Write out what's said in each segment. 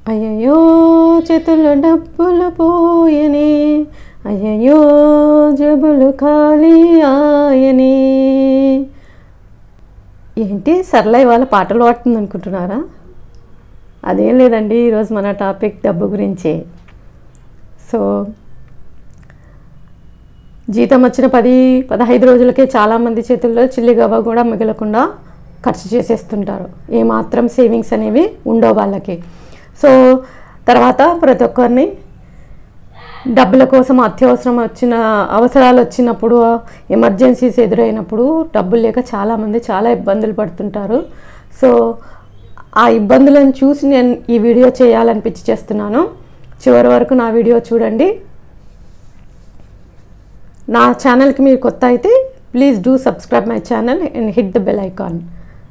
అయ్యయ్యో చేతుల్లో డబ్బులు పోయనే అయ్యయ్యో జబులు ఖాళీ ఆయనే ఏంటి సర్లే ఇవాళ పాటలు పాడుతుంది అనుకుంటున్నారా అదేం లేదండి ఈరోజు మన టాపిక్ డబ్బు గురించే సో జీతం వచ్చిన పది పదహైదు రోజులకే చాలామంది చేతుల్లో చిల్లిగవ్వ కూడా మిగలకుండా ఖర్చు చేసేస్తుంటారు ఏమాత్రం సేవింగ్స్ అనేవి ఉండవు వాళ్ళకి సో తర్వాత ప్రతి ఒక్కరిని డబ్బుల కోసం అత్యవసరం వచ్చిన అవసరాలు వచ్చినప్పుడు ఎమర్జెన్సీస్ ఎదురైనప్పుడు డబ్బులు లేక చాలామంది చాలా ఇబ్బందులు పడుతుంటారు సో ఆ ఇబ్బందులను చూసి నేను ఈ వీడియో చేయాలనిపించి చేస్తున్నాను చివరి వరకు నా వీడియో చూడండి నా ఛానల్కి మీరు కొత్త అయితే please do subscribe my channel and hit the bell icon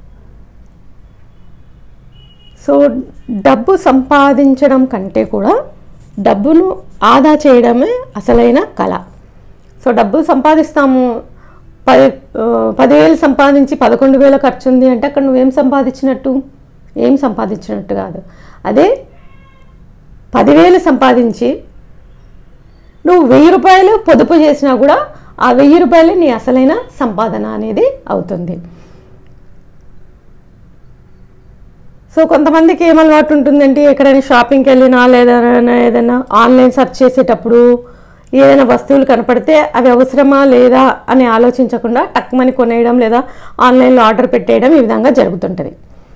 so డబ్బు సంపాదించడం కంటే కూడా డబ్బును ఆదా చేయడమే అసలైన కళ సో డబ్బు సంపాదిస్తాము పది ఆ, పదివేలు సంపాదించి పదకొండు వేల ఖర్చు ఉంది అంటే అక్కడ నువ్వేం సంపాదించినట్టు ఏం సంపాదించినట్టు కాదు అదే పదివేలు సంపాదించి నువ్వు వెయ్యి రూపాయలు పొదుపు చేసినా కూడా ఆ వెయ్యి రూపాయలు నీ అసలైన సంపాదన అనేది అవుతుంది సో కొంతమందికి ఏం అలవాటు ఉంటుందంటే ఎక్కడైనా షాపింగ్కి వెళ్ళినా లేదా ఏదైనా ఆన్లైన్ సెర్చ్ చేసేటప్పుడు ఏదైనా వస్తువులు కనపడితే అవి అవసరమా లేదా అని ఆలోచించకుండా టక్మని కొనేయడం లేదా ఆన్లైన్లో ఆర్డర్ పెట్టేయడం ఈ విధంగా జరుగుతుంటుంది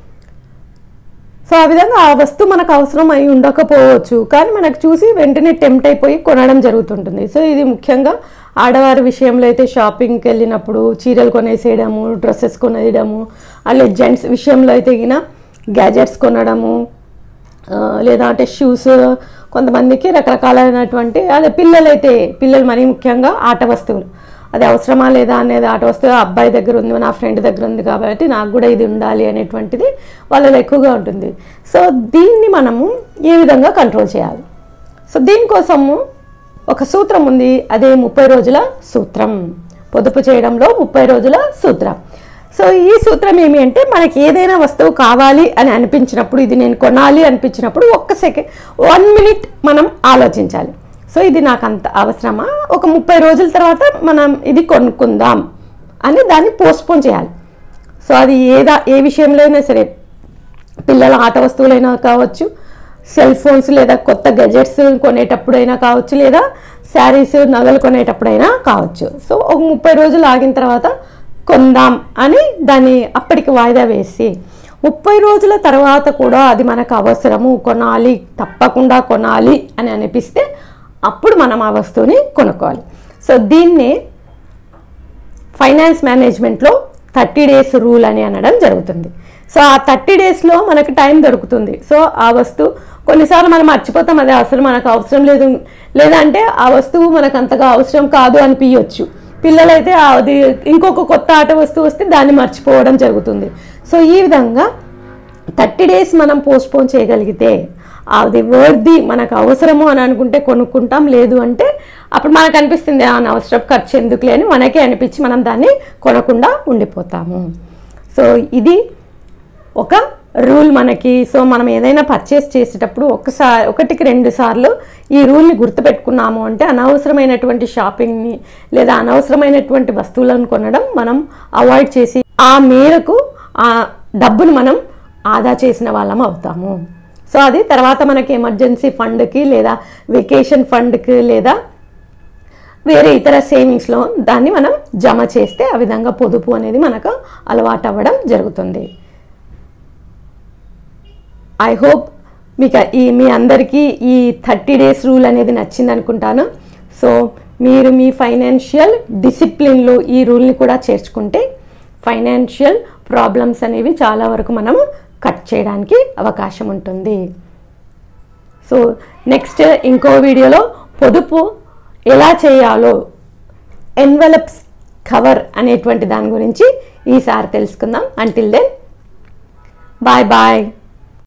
సో ఆ విధంగా ఆ వస్తువు మనకు అవసరం అయి ఉండకపోవచ్చు కానీ మనకు చూసి వెంటనే టెంప్ట్ అయిపోయి కొనడం జరుగుతుంటుంది సో ఇది ముఖ్యంగా ఆడవారి విషయంలో అయితే షాపింగ్కి వెళ్ళినప్పుడు చీరలు కొనేసేయడము డ్రెస్సెస్ కొనేయడము అలాగే జెంట్స్ విషయంలో అయితే గిన గ్యాజెట్స్ కొనడము ఆ, లేదా అంటే షూస్ కొంతమందికి రకరకాలైనటువంటి అదే పిల్లలైతే పిల్లలు మరీ ముఖ్యంగా ఆట వస్తువులు అది అవసరమా లేదా అనేది ఆట వస్తువు ఆ అబ్బాయి దగ్గర ఉంది నా ఫ్రెండ్ దగ్గర ఉంది కాబట్టి నాకు కూడా ఇది ఉండాలి అనేటువంటిది వాళ్ళలో ఎక్కువగా ఉంటుంది సో దీన్ని మనము ఏ విధంగా కంట్రోల్ చేయాలి సో దీనికోసము ఒక సూత్రం ఉంది అదే ముప్పై రోజుల సూత్రం పొదుపు చేయడంలో ముప్పై రోజుల సూత్రం సో ఈ సూత్రం ఏమి అంటే మనకి ఏదైనా వస్తువు కావాలి అని అనిపించినప్పుడు ఇది నేను కొనాలి అనిపించినప్పుడు ఒక్క సెకండ్ వన్ మినిట్ మనం ఆలోచించాలి సో ఇది నాకు అంత అవసరమా ఒక ముప్పై రోజుల తర్వాత మనం ఇది కొనుక్కుందాం అని దాన్ని పోస్ట్పోన్ చేయాలి సో అది ఏదా ఏ విషయంలో అయినా సరే పిల్లల ఆట వస్తువులైనా కావచ్చు సెల్ ఫోన్స్ లేదా కొత్త గెజెట్స్ కొనేటప్పుడైనా కావచ్చు లేదా శారీస్ నగలు కొనేటప్పుడైనా కావచ్చు సో ఒక ముప్పై రోజులు ఆగిన తర్వాత కొందాం అని దాన్ని అప్పటికి వాయిదా వేసి ముప్పై రోజుల తర్వాత కూడా అది మనకు అవసరము కొనాలి తప్పకుండా కొనాలి అని అనిపిస్తే అప్పుడు మనం ఆ వస్తువుని కొనుక్కోవాలి సో దీన్ని ఫైనాన్స్ మేనేజ్మెంట్లో థర్టీ డేస్ రూల్ అని అనడం జరుగుతుంది సో ఆ థర్టీ డేస్లో మనకు టైం దొరుకుతుంది సో ఆ వస్తువు కొన్నిసార్లు మనం మర్చిపోతాం అదే అసలు మనకు అవసరం లేదు లేదంటే ఆ వస్తువు మనకు అంతగా అవసరం కాదు అనిపించవచ్చు పిల్లలైతే అది ఇంకొక కొత్త ఆట వస్తువు వస్తే దాన్ని మర్చిపోవడం జరుగుతుంది సో ఈ విధంగా థర్టీ డేస్ మనం పోస్ట్పోన్ చేయగలిగితే అది వర్ది మనకు అవసరము అని అనుకుంటే కొనుక్కుంటాం లేదు అంటే అప్పుడు మనకు అనిపిస్తుంది ఆ అనవసరపు ఖర్చు ఎందుకులే అని మనకే అనిపించి మనం దాన్ని కొనకుండా ఉండిపోతాము సో ఇది ఒక రూల్ మనకి సో మనం ఏదైనా పర్చేస్ చేసేటప్పుడు ఒకసారి ఒకటికి రెండు సార్లు ఈ రూల్ని గుర్తుపెట్టుకున్నాము అంటే అనవసరమైనటువంటి షాపింగ్ని లేదా అనవసరమైనటువంటి వస్తువులను కొనడం మనం అవాయిడ్ చేసి ఆ మేరకు ఆ డబ్బును మనం ఆదా చేసిన వాళ్ళం అవుతాము సో అది తర్వాత మనకి ఎమర్జెన్సీ ఫండ్కి లేదా వెకేషన్ ఫండ్కి లేదా వేరే ఇతర సేవింగ్స్లో దాన్ని మనం జమ చేస్తే ఆ విధంగా పొదుపు అనేది మనకు అలవాటు అవ్వడం జరుగుతుంది ఐ హోప్ మీకు ఈ మీ అందరికీ ఈ థర్టీ డేస్ రూల్ అనేది నచ్చింది అనుకుంటాను సో మీరు మీ ఫైనాన్షియల్ డిసిప్లిన్లో ఈ రూల్ని కూడా చేర్చుకుంటే ఫైనాన్షియల్ ప్రాబ్లమ్స్ అనేవి చాలా వరకు మనం కట్ చేయడానికి అవకాశం ఉంటుంది సో నెక్స్ట్ ఇంకో వీడియోలో పొదుపు ఎలా చేయాలో ఎన్వలప్స్ కవర్ అనేటువంటి దాని గురించి ఈసారి తెలుసుకుందాం అంటిల్ దెన్ బాయ్ బాయ్